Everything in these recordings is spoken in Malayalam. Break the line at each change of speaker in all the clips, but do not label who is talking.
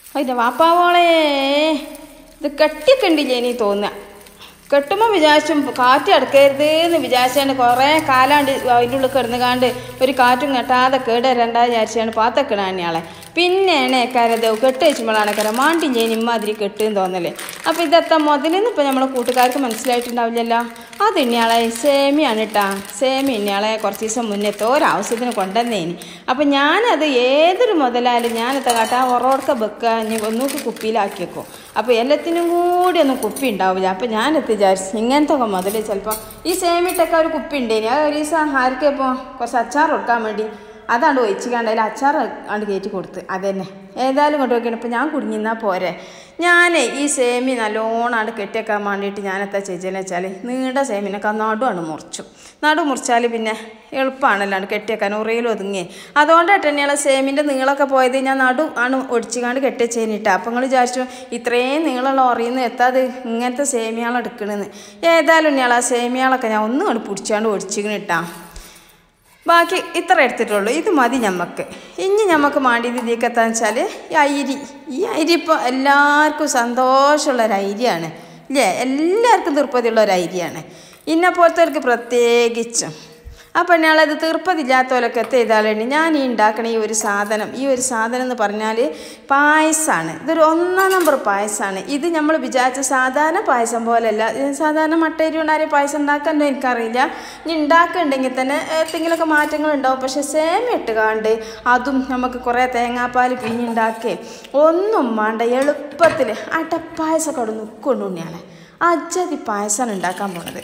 അതിൻ്റെ വാപ്പാവോളെ ഇത് കെട്ടിക്കണ്ടില്ലേ ഇനി തോന്നുക കെട്ടുമ്പോൾ വിചാരിച്ചും കാറ്റ് അടക്കരുത് എന്ന് വിചാരിച്ചാണ് കുറേ കാലാണ്ട് അതിൻ്റെ ഉള്ളിൽ കിടന്നുകാണ്ട് ഒരു കാറ്റും കെട്ടാതെ കേട് രണ്ടാ വിചാരിച്ചാണ് പാത്തക്കണ അയാളെ പിന്നെയാണ് കരതവ് കെട്ട് വെച്ചുമ്പോഴാണ് കര മാണ്ടില്ലേ ഇമ്മാതിരി കെട്ടുന്ന് തോന്നല് അപ്പോൾ ഇതെത്താ മുതലെന്ന് ഇപ്പം നമ്മളെ കൂട്ടുകാർക്ക് മനസ്സിലായിട്ടുണ്ടാവില്ലല്ലോ അത് ഇന്നയാളെ സേമിയാണ് കേട്ടാ സേമി ഇന്നയാളെ കുറച്ച് ദിവസം മുന്നത്തെ ഒരാവശ്യത്തിന് കൊണ്ടുവന്നേനി അപ്പം ഞാനത് ഏതൊരു മുതലായാലും ഞാനത്തെ കാട്ടാ ഉറവടക്ക വെക്കുക ഇനി ഒന്നൂക്ക് കുപ്പിയിലാക്കി വെക്കും അപ്പോൾ എല്ലാത്തിനും കൂടി ഒന്നും കുപ്പി ഉണ്ടാവില്ല അപ്പം ഞാനെത്തി വിചാരിച്ചു ഇങ്ങനത്തെ ഒക്കെ മുതൽ ചിലപ്പോൾ ഈ സേമിട്ടൊക്കെ ഒരു കുപ്പി ഉണ്ടേനി അത് ഒരു ദിവസം ആർക്കിപ്പോൾ കുറച്ച് അച്ചാർ കൊടുക്കാൻ വേണ്ടി അതാണ്ട് ഒഴിച്ച് കണ്ട് അതിൽ അച്ചാർ ആണ്ട് കയറ്റി കൊടുത്ത് അതന്നെ ഏതായാലും കൊണ്ട് നോക്കിയാണ് ഇപ്പം ഞാൻ കുടുങ്ങിന്നാൽ പോരെ ഞാൻ ഈ സേമി നല്ലോണാണ്ട് കെട്ടിയേക്കാൻ വേണ്ടിയിട്ട് ഞാനെത്താ ചേച്ചെന്ന് വെച്ചാൽ നീണ്ട സേമിനൊക്കെ നടുവാണ് മുറിച്ചു നടു മുറിച്ചാൽ പിന്നെ എളുപ്പമാണല്ലാണ്ട് കെട്ടിയേക്കാൻ ഉറയിൽ ഒതുങ്ങി അതുകൊണ്ടാണ് തന്നെയാണ് സേമിൻ്റെ നീളമൊക്കെ പോയത് ഞാൻ നടു ആണ് ഒടിച്ചുകാണ്ട് കെട്ടിച്ചേനിട്ടാ അപ്പം നിങ്ങൾ വിചാരിച്ചു ഇത്രയും നീളമുള്ള ഉറയിന്ന് എത്താത് ഇങ്ങനത്തെ സേമിയാളെ എടുക്കണമെന്ന് ഏതായാലും ഇനിയാൾ ആ സേമിയാളൊക്കെ ഞാൻ ഒന്നും കണ്ട് പിടിച്ചാണ്ട് ഒടിച്ചിക്കണിട്ടാ ബാക്കി ഇത്ര എടുത്തിട്ടുള്ളൂ ഇത് മതി ഞമ്മക്ക് ഇനി ഞമ്മക്ക് മാണ്ടിയത് ഇതിലേക്ക് എത്താന്ന് വെച്ചാൽ ഈ അരി ഈ അരി ഇപ്പോൾ എല്ലാവർക്കും സന്തോഷമുള്ള ഒരു അരിയാണ് ഇല്ലേ എല്ലാവർക്കും തൃപ്പതിയുള്ള ഒരു അരിയാണ് ഇന്നെ പോലത്തെ പ്രത്യേകിച്ചും അപ്പം ഞാളത് തീർപ്പതില്ലാത്തവരൊക്കെ എത്തിയതാളുണ്ട് ഞാൻ ഈ ഉണ്ടാക്കണ ഈ ഒരു സാധനം ഈ ഒരു സാധനം എന്ന് പറഞ്ഞാൽ പായസമാണ് ഇതൊരു ഒന്നാം നമ്പർ പായസമാണ് ഇത് നമ്മൾ വിചാരിച്ച സാധാരണ പായസം പോലെയല്ല ഇത് സാധാരണ മട്ടരി കൊണ്ടാരും പായസം ഉണ്ടാക്കാൻ എനിക്കറിയില്ല ഇനി ഉണ്ടാക്കുന്നുണ്ടെങ്കിൽ തന്നെ എന്തെങ്കിലുമൊക്കെ മാറ്റങ്ങൾ ഉണ്ടാവും പക്ഷെ സേമ ഇട്ടുകാണ്ട് അതും നമുക്ക് കുറേ തേങ്ങാപ്പാൽ പിഴിഞ്ഞുണ്ടാക്കി ഒന്നും വേണ്ട എളുപ്പത്തിൽ അടപ്പായസമൊക്കെ അവിടെ നിൽക്കൊണ്ടുണ്ണിയാളെ അജതി പായസമാണ് ഉണ്ടാക്കാൻ പോണത്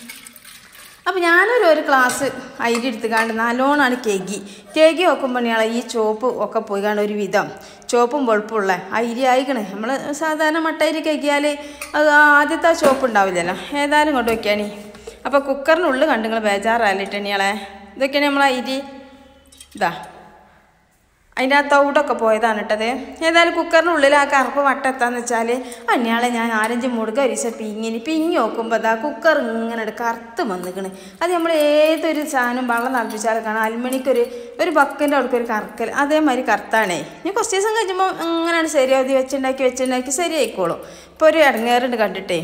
അപ്പോൾ ഞാനൊരു ഒരു ക്ലാസ് അരി എടുത്തുകാണ്ട് നല്ലോണമാണ് കേകി കേകി വെക്കുമ്പോൾ ഇയാളെ ഈ ചോപ്പ് ഒക്കെ പോയി കാണ്ട് ഒരു വിധം ചോപ്പും വെളുപ്പുള്ള അരി ആയിക്കണേ നമ്മൾ സാധാരണ മട്ടരി കേക്കിയാൽ അത് ആദ്യത്തെ ആ ചോപ്പ് ഉണ്ടാവില്ലല്ലോ ഏതായാലും കൊണ്ട് വയ്ക്കാണി അപ്പോൾ കുക്കറിനുള്ളിൽ കണ്ട് നിങ്ങൾ ബേജാറാലിട്ട് ഇയാളെ ഇതൊക്കെയാണ് നമ്മൾ അരി ഇതാ അതിൻ്റെ ആ തൗടൊക്കെ പോയതാണ് ഇട്ടത് ഏതായാലും കുക്കറിൻ്റെ ഉള്ളിൽ ആ കറുപ്പ് വട്ടെത്താന്ന് വെച്ചാൽ അന്യാളെ ഞാൻ നാലഞ്ച് മുടുക ഒരു ദിവസം പിങ്ങിനി പിങ്ങി നോക്കുമ്പോൾ അതാ കുക്കർ ഇങ്ങനെ ഒരു കറുത്ത് വന്നിക്കണ് അത് നമ്മൾ ഏതൊരു സാധനം വെള്ളം തിളപ്പിച്ചാലും കാണാം അൽമണിക്കൊരു ഒരു ബക്കൻ്റെ അവിടേക്ക് ഒരു കറക്കൽ അതേമാതിരി കറുത്താണേ ഇനി കുറച്ച് ദിവസം കഴിയുമ്പോൾ ഇങ്ങനെയാണ് ശരിയാതി വെച്ചുണ്ടാക്കി വെച്ചുണ്ടാക്കി ശരിയായിക്കോളും ഇപ്പോൾ ഒരു ഇടങ്ങേറുണ്ട് കണ്ടിട്ടേ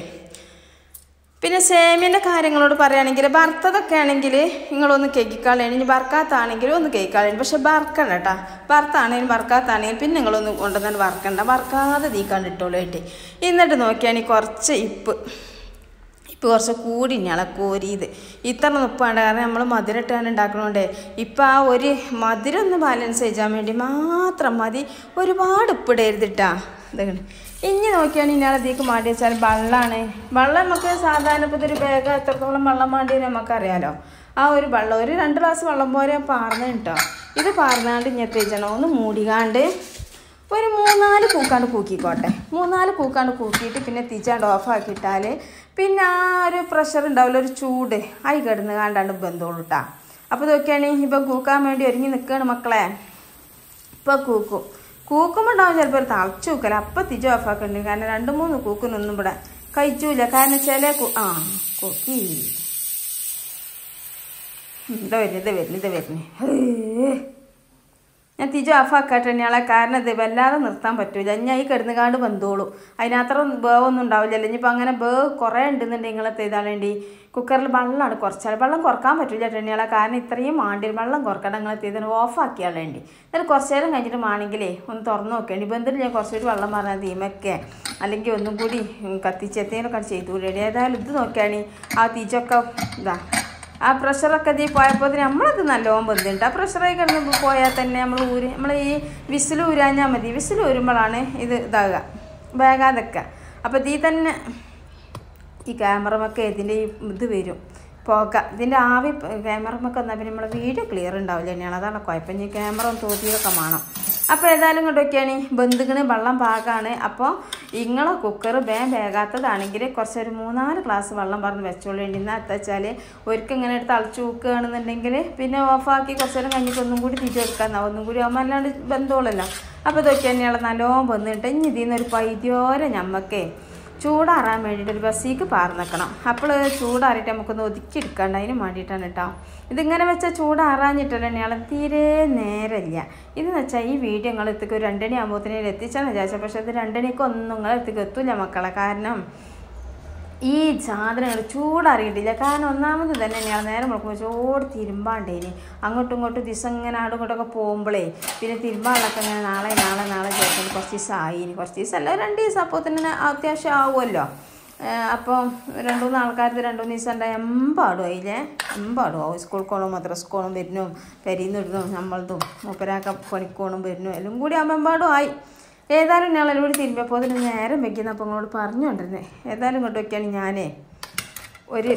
പിന്നെ സേമിയൻ്റെ കാര്യങ്ങളോട് പറയുകയാണെങ്കിൽ ഭർത്തതൊക്കെ ആണെങ്കിൽ നിങ്ങളൊന്ന് കേക്കിക്കാളേണി ഇനി ബർക്കാത്താണെങ്കിലും ഒന്ന് കേക്കിക്കാളേണി പക്ഷെ ബർക്കണ്ട കേട്ടാ ഭർത്താണെങ്കിലും ബർക്കാത്താണെങ്കിലും പിന്നെ നിങ്ങളൊന്ന് കൊണ്ടുവന്നിട്ട് വറക്കണ്ട വറക്കാതെ തീക്കാണ്ട് ഇട്ടോളൂ കേട്ടി എന്നിട്ട് നോക്കിയാണെങ്കിൽ കുറച്ച് ഇപ്പ് ഇപ്പം കുറച്ച് കൂടി ഞങ്ങളെ കോരിയത് ഇത്ര ഉപ്പാണ്ട് കാരണം നമ്മൾ മധുരം ഇട്ടാണ് ഉണ്ടാക്കണോണ്ടേ ഇപ്പം ആ ഒരു മധുരം ഒന്ന് ബാലൻസ് ചെയ്യാൻ വേണ്ടി മാത്രം മതി ഒരുപാട് ഉപ്പിടരുതിട്ടാ ഇതാണ് ഇനി നോക്കിയാണ് ഇന്നാളെ ഇതിലേക്ക് മാറ്റി വെച്ചാൽ വെള്ളമാണ് വെള്ളം നമുക്ക് സാധാരണ ഇപ്പോൾ ഇതൊരു ബാഗ് എത്രത്തോളം വെള്ളം വേണ്ടി നമുക്കറിയാലോ ആ ഒരു വെള്ളം ഒരു രണ്ട് ഗ്ലാസ് വെള്ളം പോലെ പാർന്ന് കേട്ടോ ഇത് പാർന്നാണ്ട് ഇനി എത്തിച്ചണം ഒന്ന് മൂടികാണ്ട് ഒരു മൂന്നാല് കൂക്കാണ്ട് കൂക്കിക്കോട്ടെ മൂന്നാല് കൂക്കാണ്ട് കൂക്കിയിട്ട് പിന്നെ തിരിച്ചാണ്ട് ഓഫാക്കിയിട്ടാൽ പിന്നെ ആ ഒരു പ്രഷർ ഉണ്ടാവില്ല ഒരു ചൂട് ആയി കിടന്ന് കാണ്ടാണ്ട് ബന്ധോളൂ കേട്ടാ അപ്പോൾ ഇതൊക്കെയാണ് ഇപ്പം കൂക്കാൻ വേണ്ടി ഒരുങ്ങി നിൽക്കുകയാണ് മക്കളെ ഇപ്പം കൂക്കും കൂക്കുമ്പോൾ ഉണ്ടാവും ചിലപ്പോൾ ഒരു തളച്ചു കൂക്കല അപ്പം തിരിച്ച് ഓഫാക്കണ്ടി കാരണം രണ്ട് മൂന്ന് കൂക്കിനൊന്നും ഇവിടെ കഴിച്ചൂല കാരണം ചില കൂ ആ കൂക്കി ഇതാ വരുന്നത് വരുന്നത് വരുന്നത് ഞാൻ തിരിച്ച് ഓഫാക്കട്ടെ ഞങ്ങളെ കാരണം ഇത് വല്ലാതെ നിർത്താൻ പറ്റൂല ഞാൻ ഈ കിടന്നുകാണ്ട് വന്നോളൂ അതിനത്ര ബേവൊന്നും ഉണ്ടാവില്ലല്ലോ ഇനിയിപ്പോൾ അങ്ങനെ ബേവ് കുറേ ഉണ്ടെന്നുണ്ടെങ്കിൽ നിങ്ങളെ ചെയ്താലേണ്ടി കുക്കറിൽ വെള്ളമാണ് കുറച്ചാൽ വെള്ളം കുറക്കാൻ പറ്റില്ല ടെണ്ണികളെ കാരണം ഇത്രയും മാണ്ടി വെള്ളം കുറക്കണം നിങ്ങൾ ചെയ്തതിന് ഓഫാക്കിയാളേണ്ടി എന്നിട്ട് കുറച്ച് നേരം കഴിഞ്ഞിട്ട് വേണമെങ്കിലേ ഒന്ന് തുറന്ന് നോക്കേണ്ടി ബന്ധത്തിൽ ഞാൻ കുറച്ചുകൂടി വെള്ളം പറഞ്ഞാൽ തീമൊക്കെ അല്ലെങ്കിൽ ഒന്നും കൂടി കത്തിച്ചെത്തേനൊക്കെ ചെയ്തു കൂടി ഏതായാലും ഇത് നോക്കിയാണ് ആ തീച്ചൊക്കെ ഇതാ ആ പ്രഷറൊക്കെ ഇതിൽ പോയപ്പോൾ നമ്മളത് നല്ലോണം ബന്ധുണ്ട് ആ പ്രഷറായി കിടന്ന് പോയാൽ തന്നെ നമ്മൾ ഊരി നമ്മൾ ഈ വിസിൽ ഊരാഞ്ഞാൽ മതി വിസിൽ ഊരുമ്പോഴാണ് ഇത് ഇതാകുക വേഗാതൊക്കെ അപ്പോൾ ഇതിൽ തന്നെ ഈ ക്യാമറമൊക്കെ ഇതിൻ്റെ ഈ ഇത് വരും പോക ഇതിൻ്റെ ആവി ക്യാമറമൊക്കെ വന്നാൽ പിന്നെ നമ്മളെ വീഡിയോ ക്ലിയർ ഉണ്ടാവില്ല തന്നെയാണ് അതാണ് കുഴപ്പം ഇനി ക്യാമറ ഒന്ന് തോതിയൊക്കെ വേണം അപ്പോൾ ഏതായാലും കൊണ്ടൊക്കെയാണ് ബന്ധുക്കിന് വെള്ളം പാകമാണ് അപ്പോൾ ഇങ്ങളെ കുക്കർ വേഗം വേകാത്തതാണെങ്കിൽ കുറച്ചൊരു മൂന്നാല് ഗ്ലാസ് വെള്ളം പറഞ്ഞ് വെച്ചോളേണ്ടി എന്നാൽ എന്താ വെച്ചാൽ ഒരിക്കൽ ഇങ്ങനെ എടുത്ത് തളിച്ചു വെക്കുകയാണെന്നുണ്ടെങ്കിൽ പിന്നെ ഓഫാക്കി കുറച്ച് നേരം കഴിഞ്ഞിട്ട് ഒന്നും കൂടി തിരിച്ചു വെക്കാൻ ഒന്നും കൂടി ആകുമ്പോൾ അല്ലാണ്ട് ബന്ധമുള്ളല്ലോ അപ്പോൾ ഇതൊക്കെ തന്നെയാണ് നല്ലോണം വന്നിട്ട് ഇനി ഇതിൽ നിന്നൊരു പൈദ്യോരെ ഞമ്മക്കേ ചൂടാറാൻ വേണ്ടിയിട്ട് ഒരു ബസ്സിക്ക് പാർന്നിക്കണം അപ്പോൾ ചൂടാറിയിട്ട് നമുക്കൊന്ന് ഒതുക്കിയെടുക്കാണ്ട് അതിന് വേണ്ടിയിട്ടാണ് കേട്ടോ ഇതിങ്ങനെ വെച്ചാൽ ചൂടാറാഞ്ഞിട്ടല്ലേ ഇയാളെ തീരെ നേരമില്ല ഇതെന്ന് വെച്ചാൽ ഈ വീഡിയോ നിങ്ങൾ എത്തിക്ക് ഒരു രണ്ടണി ആകുമ്പോഴത്തേനും എത്തിച്ചാന്ന് വിചാരിച്ചത് പക്ഷേ ഇത് രണ്ടണിക്കൊന്നും നിങ്ങൾ എത്തിക്ക് എത്തൂല മക്കളെ കാരണം ഈ സാധനങ്ങൾ ചൂടറിയിട്ടില്ല കാരണം ഒന്നാമത് തന്നെ ഞാൻ നേരം മുളക്കുമ്പോൾ ചോട് തിരുമ്പാണ്ടേന് അങ്ങോട്ടും ഇങ്ങോട്ടും ദിവസം ഇങ്ങനെ ആടും ഇങ്ങോട്ടൊക്കെ പോകുമ്പോഴേ പിന്നെ തിരുമ്പാളൊക്കെ ഇങ്ങനെ നാളെ നാളെ നാളെ ചേർക്കുന്നത് കുറച്ച് ദിവസം ആയിന് കുറച്ച് ദിവസം അല്ല രണ്ട് ദിവസം അപ്പോൾ തന്നെ അത്യാവശ്യം ആവുമല്ലോ അപ്പോൾ രണ്ട് മൂന്ന് ആൾക്കാർക്ക് രണ്ട് മൂന്ന് ദിവസം ഉണ്ടായി എമ്പാടും അതിലെ എമ്പാടും ആവും സ്കൂൾ കോണും മദ്രസ് കോണും വരുന്നു പെരീന്ന് ഇടുന്നു നമ്മളതും മൂപ്പരാക്ക പണിക്കോണും വരുന്നു എല്ലാം കൂടി ആകുമ്പോൾ എമ്പാടും ആയി ഏതായാലും ഞാൻ കൂടി തിരുമ്പിയപ്പോൾ അതിന് നേരം വെക്കുന്ന അപ്പോൾ നിങ്ങളോട് പറഞ്ഞുകൊണ്ടിരുന്നേ ഏതായാലും ഇങ്ങോട്ട് വയ്ക്കുകയാണ് ഞാനേ ഒരു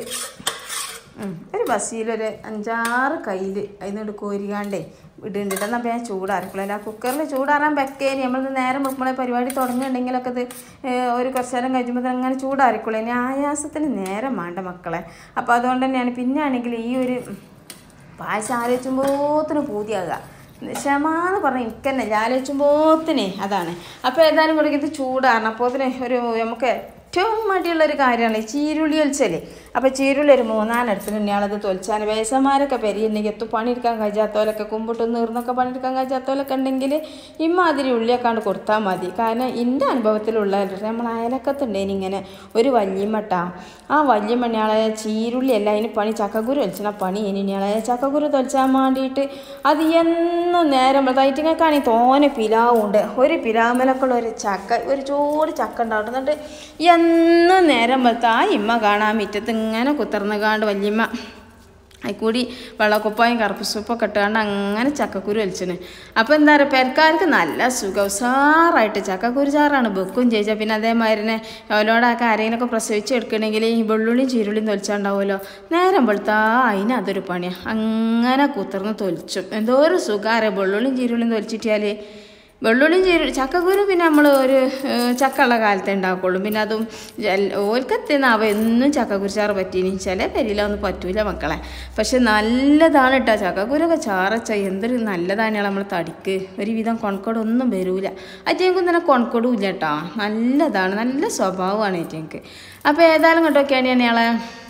ഉം, ഒരു ബസ്സിലൊരു അഞ്ചാറ് കയ്യിൽ അതിനോട് കോരികാണ്ടേ ഇടുന്നുണ്ട് എന്നാൽ ഞാൻ ചൂടാറിക്കുള്ളൂ ആ കുക്കറിൽ ചൂടാറാൻ വെക്കേനി നമ്മൾ നേരം വെക്കുമ്പോഴേ പരിപാടി തുടങ്ങിയിട്ടുണ്ടെങ്കിലൊക്കെ ഇത് ഏഹ്, ഒരു കുറച്ച് നേരം കഴിയുമ്പോൾ അങ്ങനെ ചൂടാറിക്കുള്ളൂ ഇനി ആയാസത്തിന് നേരം വേണ്ട മക്കളെ അപ്പോൾ അതുകൊണ്ട് തന്നെയാണ് പിന്നെ ആണെങ്കിൽ ഈ ഒരു പായസം ആലോചിക്കുമ്പോത്തിന് പൂതിയാകുക ക്ഷമാന്ന് പറഞ്ഞ എനിക്ക് തന്നെ ആലോചിക്കുമ്പോത്തിനെ അതാണ് അപ്പോൾ ഏതായാലും കൂടെ ഇത് ചൂടാണ് അപ്പോൾ അതിന് ഒരു നമുക്ക് ഏറ്റവും മടിയുള്ളൊരു കാര്യമാണ് ഈ ചീരുള്ളി ഒലിച്ചല് അപ്പോൾ ചീരുള്ളി ഒരു മൂന്നാലെടുത്തിട്ട് ഇയാളത് തൊലിച്ചാൽ വയസ്സന്മാരൊക്കെ പെരിയുണ്ടെങ്കിൽ എത്തു പണിയെടുക്കാൻ കഴിയാത്തവരൊക്കെ കുമ്പിട്ട് നീർന്നൊക്കെ പണിയെടുക്കാൻ കഴിയാത്തവരൊക്കെ ഉണ്ടെങ്കിൽ ഇമാതിരി ഉള്ളിയൊക്കെയാണ് കൊടുത്താൽ മതി കാരണം എൻ്റെ അനുഭവത്തിലുള്ള നമ്മൾ അയലക്കത്തുണ്ടേനി ഇങ്ങനെ ഒരു വല്യമ്മട്ട ആ വല്യമ്മണിയാളെ ചീരുള്ളി അല്ല അതിന് പണി ചക്കക്കുരു ഒലിച്ചണ പണി ഇനിയാളെ ചക്കക്കുരു തൊലിച്ചാൻ വേണ്ടിയിട്ട് അത് എന്നും നേരം തൈറ്റിങ്ങൾക്കാണെങ്കിൽ തോനെ പിലാവുണ്ട് ഒരു പിലാമലക്കുള്ള ഒരു ചക്ക ഒരു ചോട് ചക്ക ഉണ്ടാവും എന്നിട്ട് എന്നും നേരം വെളുത്ത ആ ഇമ്മ കാണാൻ മുറ്റത്ത് ഇങ്ങനെ കുത്തിർന്ന് കാണ്ട് വല്യമ്മ അതിൽക്കൂടി വെള്ളക്കുപ്പായും കറുപ്പുസൂപ്പൊക്കെ ഇട്ടുകൊണ്ട് അങ്ങനെ ചക്കക്കുരു വലിച്ചിന് അപ്പോൾ എന്താ പറയുക പെരക്കാർക്ക് നല്ല സുഖം ഉസാറായിട്ട് ചക്കക്കുരു ചാറാണ് വെക്കും ചോദിച്ചാൽ പിന്നെ അതേമാതിരി തന്നെ ഓലോടൊക്കെ ആരെങ്കിലുമൊക്കെ പ്രസവിച്ച് എടുക്കണമെങ്കിൽ ഈ വെള്ളുള്ളിയും ചീരുള്ളിയും തൊലിച്ചുണ്ടാവുമല്ലോ നേരം വെളുത്താ അതിന് അതൊരു പണിയാണ് അങ്ങനെ കുത്തിർന്ന് തൊലിച്ചും എന്തോ ഒരു സുഖാരെ വെള്ളുള്ളിയും ചീരുള്ളിയും തൊലിച്ചിട്ടിയാൽ വെള്ളുള്ളിയും ചീരു ചക്കക്കുരു പിന്നെ നമ്മൾ ഒരു ഏഹ്, ചക്കയുള്ള കാലത്തേ ഉണ്ടാക്കുള്ളൂ പിന്നെ അതും ഓൽക്കത്തിനാവ എന്നും ചക്കക്കുരു ചാറ് പറ്റീനി ചില പെരിയിലൊന്നും പറ്റൂല മക്കളെ പക്ഷെ നല്ലതാണ് കേട്ടോ ചക്കക്കുരൊക്കെ ചാറച്ച എന്തൊരു നല്ലതാണ് നമ്മൾ തടിക്ക് ഒരുവിധം കൊണക്കോടൊന്നും വരൂല അറ്റേക്കും തന്നെ കൊണക്കോടും ഇല്ല കേട്ടോ നല്ലതാണ് നല്ല സ്വഭാവമാണ് ഏറ്റേക്ക് അപ്പോൾ ഏതായാലും കേട്ടൊക്കെയാണ് ഞങ്ങളെ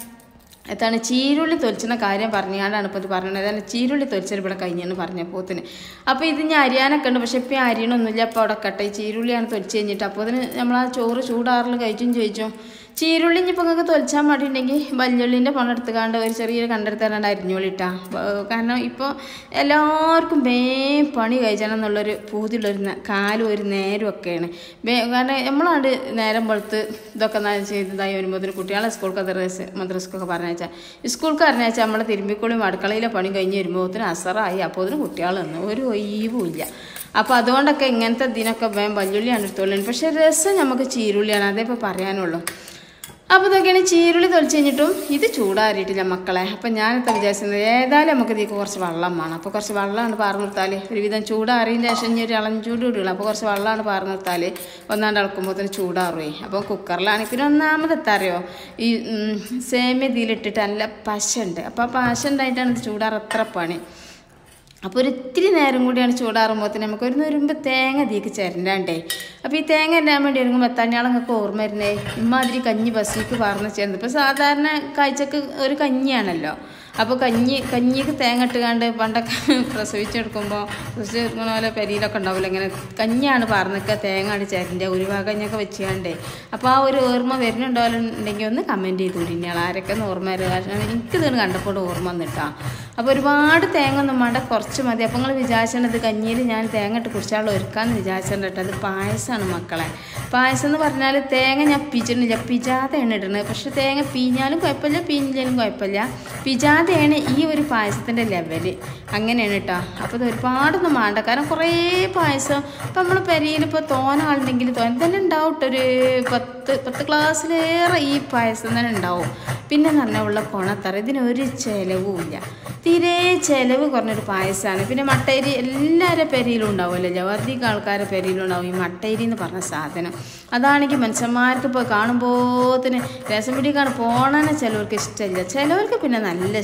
എത്താണ് ചീരുള്ളി തൊലിച്ചുന്ന കാര്യം പറഞ്ഞാണ്ടാണ് ഇപ്പോൾ ഇത് പറഞ്ഞത് ഏതാണ് ചീരുള്ളി തൊലിച്ചത് ഇവിടെ കഴിഞ്ഞെന്ന് പറഞ്ഞപ്പോത്തിന് അപ്പോൾ ഇത് ഞാൻ അരിയാനൊക്കെ ഉണ്ട് പക്ഷെ ഇപ്പം അരിയണമൊന്നുമില്ല അപ്പോൾ അവിടെ കട്ടെ ഈ ചീരുള്ളിയാണ് തൊലിച്ച് കഴിഞ്ഞിട്ട് അപ്പോൾ അതിന് നമ്മൾ ആ ചോറ് ചൂടാറിൽ കഴിച്ചും ചോദിച്ചു ചീരുള്ളി ഇനിയിപ്പോൾ നിങ്ങൾക്ക് തൊലിച്ചാൽ മടിയുണ്ടെങ്കിൽ വല്യുള്ളിൻ്റെ പണെടുത്തുകാണ്ട് ഒരു ചെറിയൊരു കണ്ടെടുത്ത് തരാണ്ട് അരിഞ്ഞോളിട്ടാ കാരണം ഇപ്പോൾ എല്ലാവർക്കും വേ പണി കഴിച്ചണം എന്നുള്ളൊരു പൂതിയുള്ളൊരു ന- കാലും ഒരു നേരം ഒക്കെയാണ് വേ കാരണം നമ്മളാണ്ട് നേരം വെളുത്ത് ഇതൊക്കെ ന- ചെയ്തതായി വരുമ്പോൾ കുട്ടികളെ സ്കൂൾക്ക് മദ്രസ് മദ്രസ്ക്കൊക്കെ പറഞ്ഞയച്ചാൽ സ്കൂൾക്ക് പറഞ്ഞയച്ചാൽ നമ്മളെ തിരുമ്പിക്കുളിയും അടുക്കളയിലെ പണി കഴിഞ്ഞ് വരുമ്പോഴത്തിന് അസറായി അപ്പോൾ അതിന് കുട്ടികൾ വന്നു ഒരു ഒഴിവും ഇല്ല അപ്പോൾ അതുകൊണ്ടൊക്കെ ഇങ്ങനത്തെ ഇതിനൊക്കെ വേഗം വല്യുള്ളിയാണ് എടുത്തോളുന്നത് പക്ഷേ രസം നമുക്ക് ചീരുള്ളിയാണ് അതേ ഇപ്പോൾ പറയാനുള്ളൂ അപ്പോൾ ഇതൊക്കെയാണ് ചീരുള്ളി തൊലിച്ച് കഴിഞ്ഞിട്ടും ഇത് ചൂടാറിയിട്ടില്ല മക്കളെ അപ്പം ഞാനിപ്പോൾ വിചാരിച്ചത് ഏതായാലും നമുക്ക് ഇതിലേക്ക് കുറച്ച് വെള്ളം വേണം അപ്പോൾ കുറച്ച് വെള്ളമാണ് പാർന്നു നിർത്താൽ ഒരുവിധം ചൂടാറിയതിന് ശേഷം ഇനി ഒരു ഇളം ചൂട് ഇടുകയുള്ളൂ അപ്പോൾ കുറച്ച് വെള്ളമാണ് പാർന്നു നിർത്താൽ ഒന്നാണ്ട് ഇളക്കുമ്പോൾ തന്നെ ചൂടാറുവേ അപ്പോൾ കുക്കറിലാണെങ്കിൽ പിന്നെ ഒന്നാമത് എത്താറിയോ ഈ ഉം, സേമിയ ഇതിലിട്ടിട്ട് നല്ല പശ ഉണ്ട് അപ്പോൾ ആ പശ ഉണ്ടായിട്ടാണ് ഇത് ചൂടാറ് അത്ര പണി അപ്പോൾ ഒരു ഇത്തിരി നേരം കൂടിയാണ് ചൂടാറുമ്പോഴത്തേന് നമുക്ക് ഒരു നുരുമ്പ് തേങ്ങ തീക്ക് ചേരണ്ടാണ്ടേ അപ്പോൾ ഈ തേങ്ങ ഇടാൻ വേണ്ടി ഒരുങ്ങുമ്പോൾ എത്താഞ്ഞാളങ്ങൾക്ക് ഓർമ്മ വരുന്നേ ഇമ്മാതിരി കഞ്ഞി ബസ്സിക്ക് പാർന്ന് ചേർന്ന് ഇപ്പോൾ സാധാരണ കാഴ്ചക്ക് ഒരു കഞ്ഞിയാണല്ലോ അപ്പോൾ കഞ്ഞി കഞ്ഞിക്ക് തേങ്ങ ഇട്ടുകാണ്ട് പണ്ടൊക്കെ പ്രസവിച്ചെടുക്കുമ്പോൾ പ്രസവിച്ചെടുക്കുന്ന പോലെ പെരിയിലൊക്കെ ഉണ്ടാവില്ല ഇങ്ങനെ കഞ്ഞിയാണ് പാർന്നൊക്കെ തേങ്ങ ആണ് ചേരൻ്റെ ഒരു കഞ്ഞൊക്കെ വെച്ചാണ്ടേ അപ്പോൾ ആ ഒരു ഓർമ്മ വരുന്നുണ്ടോലുണ്ടെങ്കിൽ ഒന്ന് കമൻറ്റ് ചെയ്തു ഇനിയാൾ ആരൊക്കെ ഒന്ന് ഓർമ്മ വരിക കാരണം എനിക്കിത് കണ്ടപ്പോൾ ഓർമ്മ വന്നിട്ടാ അപ്പോൾ ഒരുപാട് തേങ്ങ ഒന്നും വേണ്ട കുറച്ച് മതി അപ്പോൾ നിങ്ങൾ വിചാരിച്ചത് കഞ്ഞിയിൽ ഞാൻ തേങ്ങ ഇട്ട് കുടിച്ചാലുള്ള ഒരുക്കാന്ന് വിചാരിച്ചിട്ടുണ്ട് കേട്ടോ അത് പായസമാണ് മക്കളെ പായസം എന്ന് പറഞ്ഞാൽ തേങ്ങ ഞാൻ പിച്ചിടുന്നില്ല പിജാതെയാണ് ഇടുന്നത് പക്ഷെ തേങ്ങ പീഞ്ഞാലും കുഴപ്പമില്ല പീഞ്ഞാലും കുഴപ്പമില്ല പിജാതെയാണ് ഈ ഒരു പായസത്തിൻ്റെ ലെവല് അങ്ങനെയാണ് കേട്ടോ അപ്പോൾ ഇത് ഒരുപാടൊന്നും വേണ്ട കാരണം കുറേ പായസം ഇപ്പം നമ്മൾ പെരിയിൽ ഇപ്പോൾ തോന ആളുണ്ടെങ്കിൽ തോന തന്നെ ഉണ്ടാവും ട്ടോ ഒരു പത്ത് പത്ത് ക്ലാസ്സിലേറെ ഈ പായസം തന്നെ ഉണ്ടാവും പിന്നെ എന്ന് പറഞ്ഞാൽ ഉള്ള കൊണത്തറ ഇതിനൊരു ചിലവുമില്ല തീരെ ചിലവ് കുറഞ്ഞൊരു പായസമാണ് പിന്നെ മട്ടേരി എല്ലാവരുടെ പെരിയിലും ഉണ്ടാവുമല്ലോ അധികം ആൾക്കാരുടെ പെരിയിലും ഉണ്ടാവും ഈ മട്ടേരി എന്ന് പറഞ്ഞ സാധനം അതാണെങ്കിൽ മനുഷ്യന്മാർക്ക് ഇപ്പോൾ കാണുമ്പോത്തിന് രസം പിടിക്കാണ് പോണനെ ചിലവർക്ക് ഇഷ്ടമില്ല ചിലവർക്ക് പിന്നെ നല്ല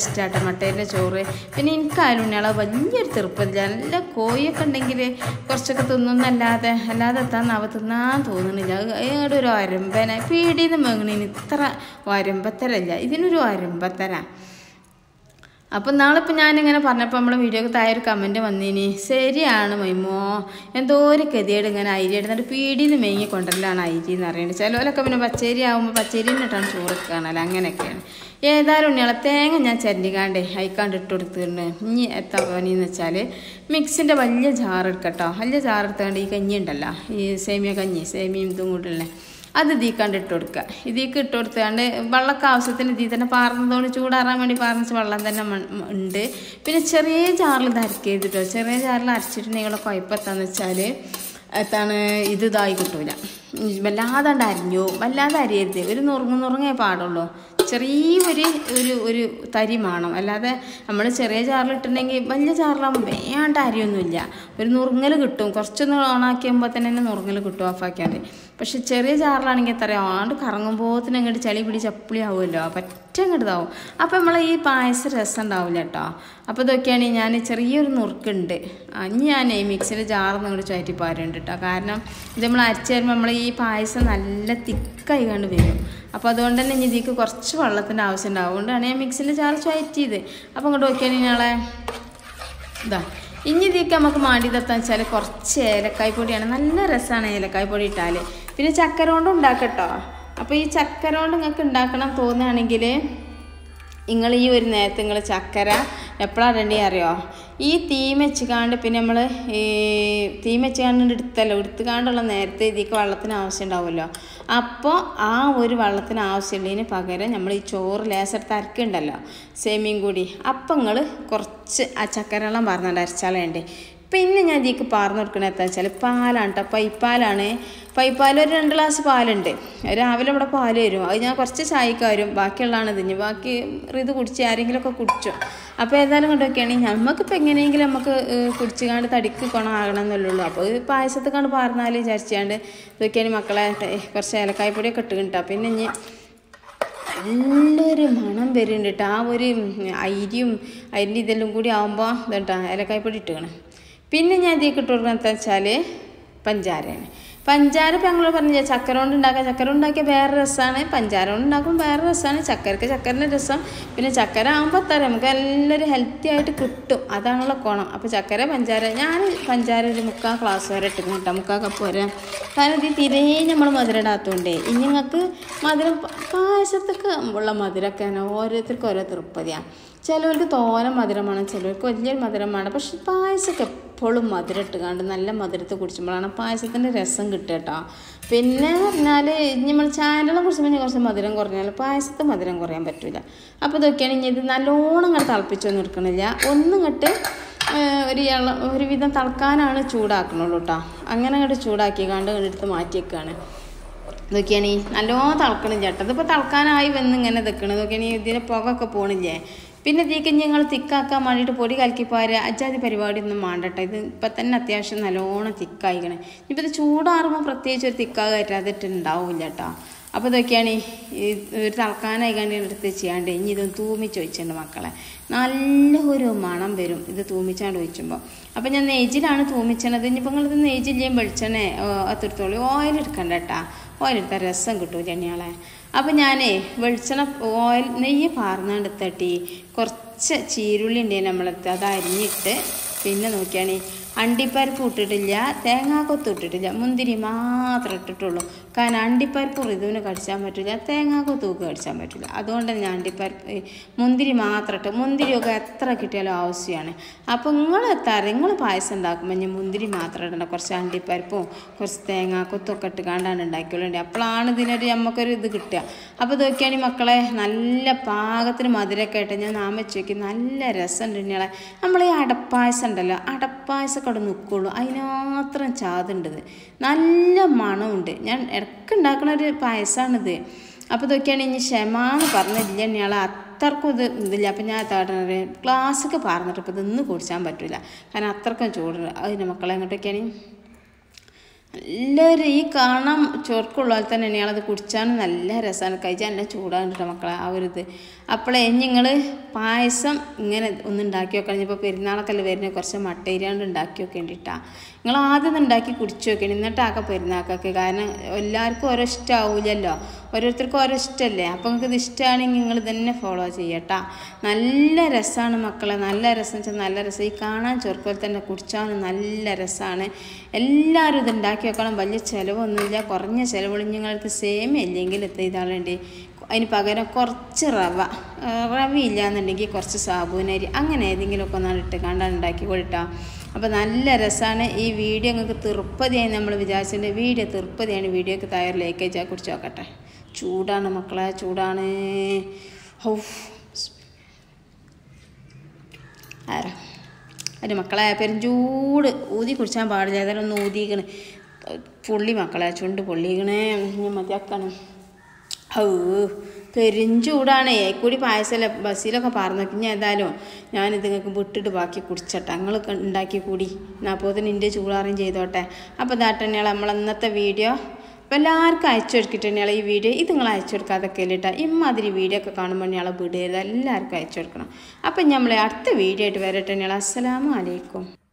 ഇഷ്ടമാട്ടോ മട്ടേൻ്റെ ചോറ് പിന്നെ എനിക്കായാലും ഉണ്ണിയാളെ വലിയൊരു തീർപ്പമില്ല നല്ല കോഴിയൊക്കെ ഉണ്ടെങ്കിൽ കുറച്ചൊക്കെ തിന്നുന്നല്ലാതെ അല്ലാതെ എത്താന്നാവ തിന്നാൻ തോന്നുന്നില്ല ഏടെ ഒരു ഒരമ്പന പീടിയിൽ നിന്ന് മേങ്ങണീന് ഇത്ര ഒരമ്പത്തരല്ല ഇതിനൊരു ഒരമ്പത്തര അപ്പം നാളിപ്പോൾ ഞാനിങ്ങനെ പറഞ്ഞപ്പോൾ നമ്മളെ വീഡിയോക്ക് താഴെ ഒരു കമൻറ്റ് വന്നിനി ശരിയാണ് മൈമോ എന്തോ ഒരു ഗതിയേട് ഇങ്ങനെ അരി എടുത്തിട്ട് പീടിയിൽ നിന്ന് മേങ്ങി കൊണ്ടുവരലാണ് അരി എന്ന് പറയുന്നത് ചിലവരൊക്കെ പിന്നെ പച്ചരി ആകുമ്പോൾ പച്ചരി ഇട്ടാണ് ചോറ് വെക്കുകയാണല്ലോ അങ്ങനെയൊക്കെയാണ് ഏതായാലും ഉണ്ണിയാളെ തേങ്ങ ഞാൻ ചരണ്ടിക്കാണ്ടേ അയക്കാണ്ട് ഇട്ട് കൊടുത്തിട്ടുണ്ട് ഇനി എത്താ പണിയെന്ന് വെച്ചാൽ മിക്സിൻ്റെ വലിയ ജാർ എടുക്കട്ടോ വലിയ ജാർ എടുത്തുകൊണ്ട് ഈ കഞ്ഞി ഉണ്ടല്ലോ ഈ സേമിയ കഞ്ഞി സേമിയും ഇതും കൂട്ടുള്ള അത് ഇതിക്കാണ്ട് ഇട്ട് കൊടുക്കുക ഇതിക്ക് ഇട്ട് കൊടുത്താണ്ട് വെള്ളമൊക്കെ ആവശ്യത്തിന് ഇതിൽ തന്നെ പാർന്നതുകൊണ്ട് ചൂടാറാൻ വേണ്ടി പാർന്നിച്ച് വെള്ളം തന്നെ മ- മ- ഉണ്ട് പിന്നെ ചെറിയ ജാറിൽ ഇത് അരക്കരുത് കേട്ടോ ചെറിയ ജാറിൽ അരച്ചിട്ടുണ്ടെങ്കിൽ കുഴപ്പമെത്താന്ന് വെച്ചാൽ എത്താണ് ഇത് ഇതായി കിട്ടൂല ഉം, വല്ലാതാണ്ട് അരിഞ്ഞു വല്ലാതെ അരിയരുത് ഒരു നുറുങ്ങ് നുറുങ്ങേ പാടുള്ളൂ ചെറിയൊരു ഒരു ഒരു തരി വേണം അല്ലാതെ നമ്മൾ ചെറിയ ജാറിലിട്ടുണ്ടെങ്കിൽ വലിയ ജാറിലാകുമ്പോൾ വേണ്ട അരിയൊന്നുമില്ല ഒരു നുറുങ്ങൽ കിട്ടും കുറച്ചൊന്ന് ഓണാക്കിയുമ്പോൾ തന്നെ തന്നെ നുറുങ്ങൽ കിട്ടും ഓഫാക്കിയാൽ പക്ഷെ ചെറിയ ജാറിലാണെങ്കിൽ എത്ര ആണ്ട് കറങ്ങുമ്പോഴത്തേനും അങ്ങോട്ട് ചളി പിടി ചപ്പിളി ആവുമല്ലോ പറ്റ അങ്ങോട്ട് ഇതാവും അപ്പോൾ നമ്മൾ ഈ പായസം രസം ഉണ്ടാവില്ല കേട്ടോ അപ്പോൾ ഇതൊക്കെയാണ് ഞാൻ ചെറിയൊരു നുറുക്കുണ്ട് അഞ്ഞ് ഞാൻ ഈ മിക്സിയിൽ ജാറിന്ന് അങ്ങോട്ട് ചുറ്റിപ്പാരുണ്ട് കേട്ടോ കാരണം ഇത് നമ്മൾ അരച്ച് വരുമ്പോൾ നമ്മൾ ഈ പായസം നല്ല തിക്കായി കണ്ട് വരും അപ്പോൾ അതുകൊണ്ട് തന്നെ ഇനി ഇതിക്ക് കുറച്ച് വെള്ളത്തിൻ്റെ ആവശ്യം ഉണ്ടാവും അതുകൊണ്ടാണ് ഞാൻ മിക്സിയിൽ ജാർ ചുറ്റിയത് അപ്പോൾ അങ്ങോട്ട് നോക്കിയാൽ ഞങ്ങളെ ഇതാ ഇനി ഇതിലേക്ക് നമുക്ക് മാണ്ടിയതെത്താന്ന് വെച്ചാൽ കുറച്ച് ഏലക്കായ് പൊടിയാണ് നല്ല രസമാണ് ഏലക്കായ് പൊടി ഇട്ടാൽ പിന്നെ ചക്കര കൊണ്ട് ഉണ്ടാക്കട്ടോ അപ്പോൾ ഈ ചക്കര കൊണ്ട് നിങ്ങൾക്ക് ഉണ്ടാക്കണം തോന്നുകയാണെങ്കിൽ നിങ്ങൾ ഈ ഒരു നേരത്ത് നിങ്ങൾ ചക്കര എപ്പോഴാണ് ഇടേണ്ടി അറിയോ ഈ തീ വെച്ചുകാണ്ട് പിന്നെ നമ്മൾ ഈ തീ വെച്ചുകാണ്ട് എടുത്തല്ലോ എടുത്തുകാണ്ടുള്ള നേരത്തെ ഇതിക്ക് വെള്ളത്തിന് ആവശ്യം ഉണ്ടാവുമല്ലോ അപ്പോൾ ആ ഒരു വെള്ളത്തിന് ആവശ്യമുള്ളതിന് പകരം നമ്മൾ ഈ ചോറ് ലേസെടുത്ത് അരക്കുണ്ടല്ലോ സേമിയും കൂടി അപ്പം നിങ്ങൾ കുറച്ച് ആ ചക്കര വെള്ളം പറഞ്ഞിട്ട് അരച്ചാലേണ്ടേ പിന്നെ ഞാൻ ഇതിക്ക് പാർന്ന് കൊടുക്കണത് എന്താ വെച്ചാൽ പാലാണ് കേട്ടോ പൈപ്പാലാണ് പൈപ്പാൽ ഒരു രണ്ട് ഗ്ലാസ് പാലുണ്ട് രാവിലെ ഇവിടെ പാല് വരും അത് ഞാൻ കുറച്ച് ചായക്ക് വരും ബാക്കിയുള്ളതാണ് ഇതിന് ബാക്കി ഇത് കുടിച്ച് ആരെങ്കിലുമൊക്കെ കുടിച്ചു അപ്പോൾ ഏതായാലും കൊണ്ടൊക്കെയാണ് നമുക്കിപ്പോൾ എങ്ങനെയെങ്കിലും നമുക്ക് ഏഹ്, കുടിച്ചുകാണ്ട് തടിക്ക് ഗുണമാകണം എന്നുള്ളൂ അപ്പോൾ ഇത് പായസത്തിൽ കണ്ട് പാർന്നാൽ വിചാരിച്ചാണ്ട് ഇതൊക്കെയാണ് മക്കളെ ടെ- കുറച്ച് ഏലക്കായ്പ്പൊടിയൊക്കെ ഇട്ട് കിട്ടാം പിന്നെ ഇനി നല്ലൊരു മണം വരുന്നുണ്ട് കേട്ടോ ആ ഒരു അരിയും അരിൻ്റെ ഇതെല്ലാം കൂടി ആകുമ്പോൾ ഇതുണ്ടാ ഏലക്കായ്പ്പൊടി ഇട്ടുകയാണ് പിന്നെ ഞാൻ ഇതിലേക്ക് ഇട്ട് കൊടുക്കുന്നത് എന്താ വെച്ചാൽ പഞ്ചാരയാണ് പഞ്ചാര ഇപ്പം ഞങ്ങൾ പറഞ്ഞ ചക്കര കൊണ്ട് ഉണ്ടാക്കുക ചക്കര ഉണ്ടാക്കിയ വേറെ രസമാണ് പഞ്ചാര കൊണ്ട് ഉണ്ടാക്കുമ്പോൾ വേറെ രസമാണ് ചക്കരക്ക് ചക്കരൻ്റെ രസം പിന്നെ ചക്കര ആകുമ്പോൾ എത്ര നമുക്ക് നല്ലൊരു ഹെൽത്തി ആയിട്ട് കിട്ടും അതാണുള്ള കോണം അപ്പോൾ ചക്കര പഞ്ചാര ഞാൻ പഞ്ചാര ഒരു മുക്കാൽ ക്ലാസ് വരെ ഇട്ട് കേട്ടോ മുക്കാൽ കപ്പ് വരെ കാരണം ഇത് തീരെ നമ്മൾ മധുരം ഇടാത്തതുകൊണ്ടേ ഇനി നിങ്ങൾക്ക് മധുരം പായസത്തൊക്കെ ഉള്ള മധുരമൊക്കെ ഓരോരുത്തർക്കും ഓരോ തൃപ്പതിയാണ് ചിലവർക്ക് തോന മധുരമാണ് ചിലവർക്ക് വലിയൊരു മധുരമാണ് പക്ഷെ പായസമൊക്കെ എപ്പോഴും മധുരം ഇട്ടുകാണ്ട് നല്ല മധുരത്ത് കുടിച്ചുമ്പോഴാണ് പായസത്തിൻ്റെ രസം കിട്ടുക കേട്ടോ പിന്നെ പറഞ്ഞാൽ നമ്മൾ ചാനലിനെ കുറിച്ച് പിന്നെ കുറച്ച് മധുരം കുറഞ്ഞാൽ പായസത്തെ മധുരം കുറയാൻ പറ്റില്ല അപ്പോൾ ഇതൊക്കെയാണ് ഇനി ഇത് നല്ലോണം ഇങ്ങോട്ട് തിളപ്പിച്ചൊന്നും എടുക്കണില്ല ഒന്നും ഇങ്ങോട്ട് ഒരു ഇള ഒരുവിധം തിളക്കാനാണ് ചൂടാക്കണുള്ളൂ കേട്ടോ അങ്ങനെ അങ്ങോട്ട് ചൂടാക്കി കണ്ട് എടുത്ത് മാറ്റി വെക്കുകയാണ് ഇതൊക്കെയാണ് ഈ നല്ലോണം തിളക്കണില്ല ചേട്ടാ ഇതിപ്പോൾ തിളക്കാനായി വന്ന് ഇങ്ങനെ നിൽക്കണത് ഇതൊക്കെയാണ് ഈ ഇതിന് പുകയൊക്കെ പോണില്ലേ പിന്നെ ഇതിലേക്ക് ഞങ്ങൾ തിക്കാക്കാൻ വേണ്ടിയിട്ട് പൊടി കലക്കിപ്പോരാ അജാതി പരിപാടി ഒന്നും വേണ്ടട്ടെ ഇത് ഇപ്പം തന്നെ അത്യാവശ്യം നല്ലോണം തിക്കായിക്കണേ ഇനിയിപ്പോൾ ഇത് ചൂടാറുമ്പോൾ പ്രത്യേകിച്ച് ഒരു തിക്കാകായിട്ട് അതിട്ട് ഉണ്ടാവില്ല കേട്ടോ അപ്പോൾ ഇതൊക്കെയാണ് ഈ ഒരു തിളക്കാനായി കണ്ടി എടുത്ത് ചെയ്യാണ്ട് ഇനി ഇത് തൂമിച്ച് വെച്ചിട്ടുണ്ട് മക്കളെ നല്ല ഒരു മണം വരും ഇത് തൂമിച്ചാണ്ട് ഒഴിച്ചുമ്പോൾ അപ്പോൾ ഞാൻ നെയ്ജിലാണ് തൂമിച്ചണത് ഇനിയിപ്പോൾ നിങ്ങളിത് നെയ്ജില്ലേ വെളിച്ചെണ്ണ അത്തിടത്തോളി ഓയിൽ എടുക്കണ്ട കേട്ടാ ഓയിൽ എടുത്താൽ രസം കിട്ടും ചെണ്ണിയാളെ അപ്പോൾ ഞാനേ വെളിച്ചെണ്ണ ഓയിൽ നെയ്യ് പാർന്നാണ്ട് തട്ടി കുറച്ച് ചീരുള്ളി ഉണ്ടെങ്കിൽ നമ്മളെടുത്ത് അത് അരിഞ്ഞിട്ട് പിന്നെ നോക്കിയാണേ അണ്ടിപ്പരിപ്പ് ഇട്ടിട്ടില്ല തേങ്ങാക്കൊത്ത് ഇട്ടിട്ടില്ല മുന്തിരി മാത്രം ഇട്ടിട്ടുള്ളൂ കാരണം അണ്ടിപ്പരിപ്പ് ഋതുവിന് കടിച്ചാൻ പറ്റില്ല തേങ്ങാക്കൊത്ത് തൂക്ക് കടിച്ചാൻ പറ്റില്ല അതുകൊണ്ട് ഞാൻ അണ്ടിപ്പരിപ്പ് ഈ മുന്തിരി മാത്രം ഇട്ട് മുന്തിരിയൊക്കെ എത്ര കിട്ടിയാലും ആവശ്യമാണ് അപ്പോൾ നിങ്ങൾ എത്താറ് നിങ്ങൾ പായസം ഉണ്ടാക്കുമ്പോൾ ഞാൻ മുന്തിരി മാത്രം ഇടണ്ട കുറച്ച് അണ്ടിപ്പരിപ്പും കുറച്ച് തേങ്ങാക്കൊത്തും ഒക്കെ ഇട്ട് കാണ്ടാണ് ഉണ്ടാക്കിയുള്ളത് അപ്പോഴാണ് ഇതിനൊരു നമുക്കൊരു ഇത് കിട്ടുക അപ്പോൾ ഇതൊക്കെയാണ് ഈ മക്കളെ നല്ല പാകത്തിന് മധുരമൊക്കെ ആയിട്ട് ഞാൻ നാം വെച്ച് വയ്ക്കും നല്ല രസമുണ്ട് ഇനികളെ നമ്മൾ ഈ അടപ്പായസം ഉണ്ടല്ലോ അടപ്പായസം ഒക്കെ അവിടെ നിൽക്കുള്ളൂ അതിനാത്രം ചാതുണ്ടത് നല്ല മണമുണ്ട് ഞാൻ ഇടയ്ക്ക് ഉണ്ടാക്കുന്ന ഒരു പായസമാണിത് അപ്പോൾ ഇതൊക്കെയാണ് ഇനി ക്ഷമാന്ന് പറഞ്ഞില്ല ഇനിയാൾ അത്രക്കും ഇത് ഇതില്ല അപ്പം ഞാൻ താടണത് ഗ്ലാസ്സൊക്കെ പറഞ്ഞിട്ട് ഇപ്പോൾ ഇതൊന്നും കുടിച്ചാൻ പറ്റില്ല കാരണം അത്രക്കും ചൂടുണ്ട് അതിന് മക്കളെ എങ്ങോട്ടൊക്കെയാണ് നല്ലൊരു ഈ കാണാൻ ചൊർക്കുള്ള പോലെ തന്നെ ഞങ്ങളത് കുടിച്ചാനും നല്ല രസമാണ് കഴിച്ചാൽ നല്ല ചൂടാണ് മക്കളെ ആ ഒരു ഇത് അപ്പോഴേ നിങ്ങൾ പായസം ഇങ്ങനെ ഒന്ന് ഉണ്ടാക്കി വെക്കണം ഇപ്പോൾ പെരുന്നാളൊക്കെ അല്ലേ വരുന്നത് കുറച്ച് മട്ടേരിയാണ്ട് ഉണ്ടാക്കി വെക്കേണ്ടിട്ടാ നിങ്ങൾ ആദ്യം ഒന്ന് ഉണ്ടാക്കി കുടിച്ചു വെക്കണം എന്നിട്ടാക്ക പെരുന്നാക്കൊക്കെ കാരണം എല്ലാവർക്കും ഓരോ ഇഷ്ടമാവില്ലല്ലോ ഓരോരുത്തർക്കും ഓരോ ഇഷ്ടമല്ലേ അപ്പോൾ നിങ്ങൾക്ക് ഇത് ഇഷ്ടമാണെങ്കിൽ നിങ്ങൾ തന്നെ ഫോളോ ചെയ്യട്ടാ നല്ല രസമാണ് മക്കളെ നല്ല രസം വെച്ചാൽ നല്ല രസം ഈ കാണാൻ ചെറുക്കോൽ തന്നെ കുടിച്ചാലും നല്ല രസമാണ് എല്ലാവരും ഇത് ഉണ്ടാക്കി വെക്കണം വലിയ ചിലവൊന്നുമില്ല കുറഞ്ഞ ചിലവുകൾ നിങ്ങൾക്ക് സെയിം ഇല്ലെങ്കിൽ ഇത് ഇതാളുണ്ട് അതിന് പകരം കുറച്ച് റവ ആ, റവ ഇല്ലാന്നുണ്ടെങ്കിൽ കുറച്ച് സാബൂനരി അങ്ങനെ ഏതെങ്കിലുമൊക്കെ ഒന്നാണ് ഇട്ട് കണ്ടാണ് ഉണ്ടാക്കി കൊടുട്ടാ അപ്പോൾ നല്ല രസമാണ് ഈ വീഡിയോ നിങ്ങൾക്ക് തൃപ്പതിയായി നമ്മൾ വിചാരിച്ചിട്ടുണ്ട് വീഡിയോ തൃപ്പതിയാണ് വീഡിയോക്ക് തയ്യാറ് ലേക്ക് വെച്ചാൽ കുടിച്ച് നോക്കട്ടെ ചൂടാണ് മക്കളെ ചൂടാണ് ഹൗ ആരാ അതിൻ്റെ മക്കളെ പെരുംചൂട് ഊതി കുടിച്ചാൻ പാടില്ല ഏതായാലും ഒന്ന് ഊതിക്കണ് പൊള്ളി മക്കളെ ചുണ്ട് പൊള്ളിക്കണേ ഞാൻ മതിയാക്കണം ഔ പെരുംചൂടാണ് കൂടി പായസമല്ല ബസ്സിലൊക്കെ പറഞ്ഞു പിന്നെ ഏതായാലും ഞാനിത് നിങ്ങൾക്ക് വിട്ടിട്ട് ബാക്കി കുടിച്ചട്ടെ ഞങ്ങൾ ഉണ്ടാക്കി കൂടി അപ്പോൾ തന്നെ എൻ്റെ ചൂടാറും ചെയ്തോട്ടെ അപ്പോൾ ദാട്ടന്നെയാൾ നമ്മൾ ഇന്നത്തെ വീഡിയോ അപ്പോൾ എല്ലാവർക്കും അയച്ചു കൊടുക്കിട്ട് ഈ വീഡിയോ ഇത് നിങ്ങൾ അയച്ചു കൊടുക്കാതൊക്കെ ഇല്ലിട്ടാ ഇമ്മാതിരി വീഡിയോ ഒക്കെ കാണുമ്പോൾ ഞങ്ങളെ വിടരുത് എല്ലാവർക്കും അയച്ചു കൊടുക്കണം അപ്പം നമ്മൾ അടുത്ത വീഡിയോ ആയിട്ട് വരട്ടെ അസ്സലാമു അലൈക്കും